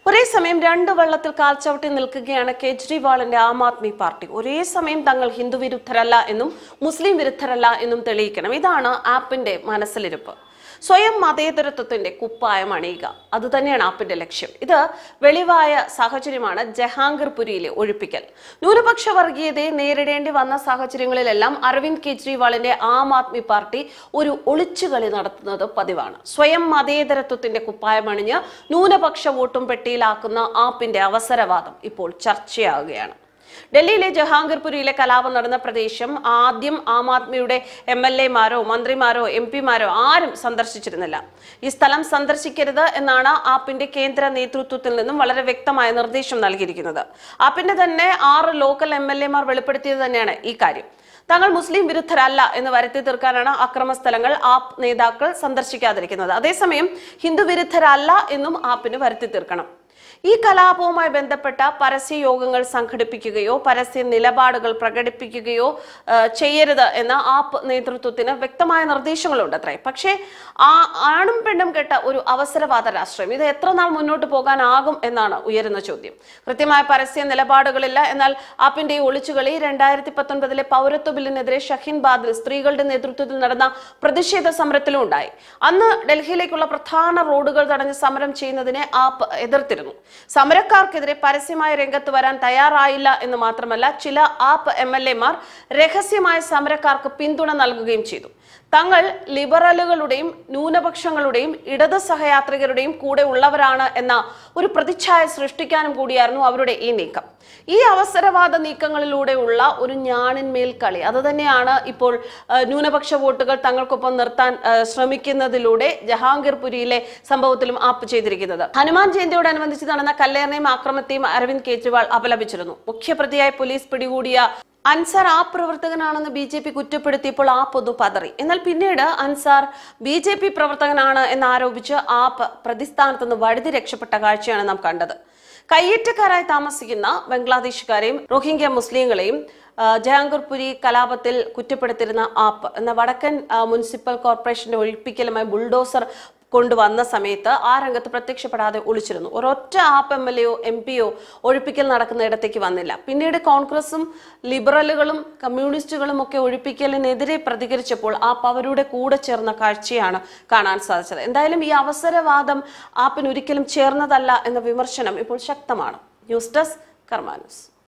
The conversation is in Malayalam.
ഒരേ സമയം രണ്ട് വെള്ളത്തിൽ കാൽച്ചവിട്ടി നിൽക്കുകയാണ് കേജ്രിവാളിന്റെ ആം ആദ്മി പാർട്ടി ഒരേ സമയം തങ്ങൾ ഹിന്ദു വിരുദ്ധരല്ല എന്നും മുസ്ലിം വിരുദ്ധരല്ല എന്നും തെളിയിക്കണം ഇതാണ് ആപ്പിന്റെ മനസ്സിലിരിപ്പ് സ്വയം മതേതരത്വത്തിന്റെ കുപ്പായം അണിയുക അതുതന്നെയാണ് ആപ്പിന്റെ ലക്ഷ്യം ഇത് വെളിവായ സാഹചര്യമാണ് ജഹാംഗീർപുരിയിലെ ഒഴിപ്പിക്കൽ ന്യൂനപക്ഷ വർഗീയതയെ നേരിടേണ്ടി വന്ന സാഹചര്യങ്ങളിലെല്ലാം അരവിന്ദ് കെജ്രിവാളിന്റെ ആം ആദ്മി പാർട്ടി ഒരു ഒളിച്ചുകളി നടത്തുന്നത് പതിവാണ് സ്വയം മതേതരത്വത്തിന്റെ കുപ്പായം അണിഞ്ഞ് ന്യൂനപക്ഷ വോട്ടും പെട്ടിയിലാക്കുന്ന ആപ്പിന്റെ അവസരവാദം ഇപ്പോൾ ചർച്ചയാകുകയാണ് ഡൽഹിയിലെ ജഹാംഗീർപുരിയിലെ കലാപം നടന്ന പ്രദേശം ആദ്യം ആം ആദ്മിയുടെ എം എൽ എമാരോ മന്ത്രിമാരോ എം പിമാരോ ആരും സന്ദർശിച്ചിരുന്നില്ല ഈ സ്ഥലം സന്ദർശിക്കരുത് എന്നാണ് ആപ്പിന്റെ കേന്ദ്ര നേതൃത്വത്തിൽ നിന്നും വളരെ വ്യക്തമായ നിർദ്ദേശം നൽകിയിരിക്കുന്നത് ആപ്പിന്റെ തന്നെ ആറ് ലോക്കൽ എം എൽ എമാർ വെളിപ്പെടുത്തിയത് തന്നെയാണ് ഈ കാര്യം തങ്ങൾ മുസ്ലിം വിരുദ്ധരല്ല എന്ന് വരുത്തി തീർക്കാനാണ് അക്രമ സ്ഥലങ്ങൾ ആപ്പ് നേതാക്കൾ സന്ദർശിക്കാതിരിക്കുന്നത് അതേസമയം ഹിന്ദു വിരുദ്ധരല്ല എന്നും ആപ്പിന് വരുത്തി തീർക്കണം ഈ കലാപവുമായി ബന്ധപ്പെട്ട പരസ്യ യോഗങ്ങൾ സംഘടിപ്പിക്കുകയോ പരസ്യ നിലപാടുകൾ പ്രകടിപ്പിക്കുകയോ ആ, ചെയ്യരുത് എന്ന ആപ്പ് നേതൃത്വത്തിന് വ്യക്തമായ നിർദ്ദേശങ്ങളുണ്ട് അത്രേ പക്ഷേ ആ ആണും പെണ്ണും കെട്ട ഒരു അവസരവാദ രാഷ്ട്രീയം ഇത് എത്ര നാൾ മുന്നോട്ട് പോകാനാകും എന്നാണ് ഉയരുന്ന ചോദ്യം കൃത്യമായ പരസ്യ നിലപാടുകളില്ല എന്നാൽ ആപ്പിന്റെ ഈ ഒളിച്ചുകളി രണ്ടായിരത്തി പത്തൊൻപതിലെ പൗരത്വ ബില്ലിനെതിരെ ഷഹീൻ ബാദിൽ സ്ത്രീകളുടെ നേതൃത്വത്തിൽ നടന്ന പ്രതിഷേധ സമരത്തിലും ഉണ്ടായി അന്ന് ഡൽഹിയിലേക്കുള്ള പ്രധാന റോഡുകൾ തടഞ്ഞ് സമരം ചെയ്യുന്നതിനെ ആപ്പ് എതിർത്തിരുന്നു സമരക്കാർക്കെതിരെ പരസ്യമായ രംഗത്ത് വരാൻ തയ്യാറായില്ല എന്ന് മാത്രമല്ല ചില ആപ്പ് എം എൽ എമാർ രഹസ്യമായ സമരക്കാർക്ക് പിന്തുണ നൽകുകയും ചെയ്തു തങ്ങൾ ലിബറലുകളുടെയും ന്യൂനപക്ഷങ്ങളുടെയും ഇടത് സഹയാത്രികരുടെയും കൂടെ ഉള്ളവരാണ് എന്ന ഒരു പ്രതിച്ഛായ സൃഷ്ടിക്കാനും കൂടിയായിരുന്നു അവരുടെ ഈ നീക്കം ഈ അവസരവാദ നീക്കങ്ങളിലൂടെയുള്ള ഒരു ഞാണിന്മേൽ കളി അത് തന്നെയാണ് ഇപ്പോൾ ആ, ന്യൂനപക്ഷ വോട്ടുകൾ തങ്ങൾക്കൊപ്പം നിർത്താൻ ആ, ശ്രമിക്കുന്നതിലൂടെ ജഹാംഗീർപുരിയിലെ സംഭവത്തിലും ആപ്പ് ചെയ്തിരിക്കുന്നത് ഹനുമാൻ ജയന്തിയോടനുബന്ധിച്ച് നടന്ന കല്ലേറിനെയും ആക്രമത്തെയും അരവിന്ദ് കെജ്രിവാൾ അപലപിച്ചിരുന്നു മുഖ്യപ്രതിയായി പോലീസ് പിടികൂടിയ അൻസാർ ആ പ്രവർത്തകനാണെന്ന് ബി ജെ പി കുറ്റപ്പെടുത്തിയപ്പോൾ ആപ്പ് ഒന്ന് പതറി എന്നാൽ പിന്നീട് അൻസാർ ബി ജെ പി പ്രവർത്തകനാണ് എന്ന് ആരോപിച്ച് ആപ്പ് പ്രതിസ്ഥാനത്ത് നിന്ന് വഴുതി രക്ഷപ്പെട്ട കാഴ്ചയാണ് നാം കണ്ടത് കയ്യേറ്റക്കാരായി താമസിക്കുന്ന ബംഗ്ലാദേശുകാരെയും റോഹിംഗ്യ മുസ്ലിങ്ങളെയും ആ, ജഹാംഗീർപുരി കലാപത്തിൽ കുറ്റപ്പെടുത്തിയിരുന്ന ആപ്പ് എന്ന വടക്കൻ ആ, മുനിസിപ്പൽ കോർപ്പറേഷന്റെ ഒഴിപ്പിക്കലുമായി ബുൾഡോസർ കൊണ്ടുവന്ന സമയത്ത് ആ രംഗത്ത് പ്രത്യക്ഷപ്പെടാതെ ഒളിച്ചിരുന്നു ഒരൊറ്റ ആപ്പ് എം എൽ എയോ എം പിയോ ഒഴിപ്പിക്കൽ നടക്കുന്ന ഇടത്തേക്ക് വന്നില്ല പിന്നീട് കോൺഗ്രസും ലിബറലുകളും കമ്മ്യൂണിസ്റ്റുകളും ഒക്കെ ഒഴിപ്പിക്കലിനെതിരെ പ്രതികരിച്ചപ്പോൾ ആപ്പ് അവരുടെ കൂടെ ചേർന്ന കാഴ്ചയാണ് കാണാൻ സാധിച്ചത് എന്തായാലും ഈ അവസരവാദം ആപ്പിന് ഒരിക്കലും ചേർന്നതല്ല എന്ന വിമർശനം ഇപ്പോൾ ശക്തമാണ് ന്യൂസ് ഡെസ്ക് കർമാനൂസ്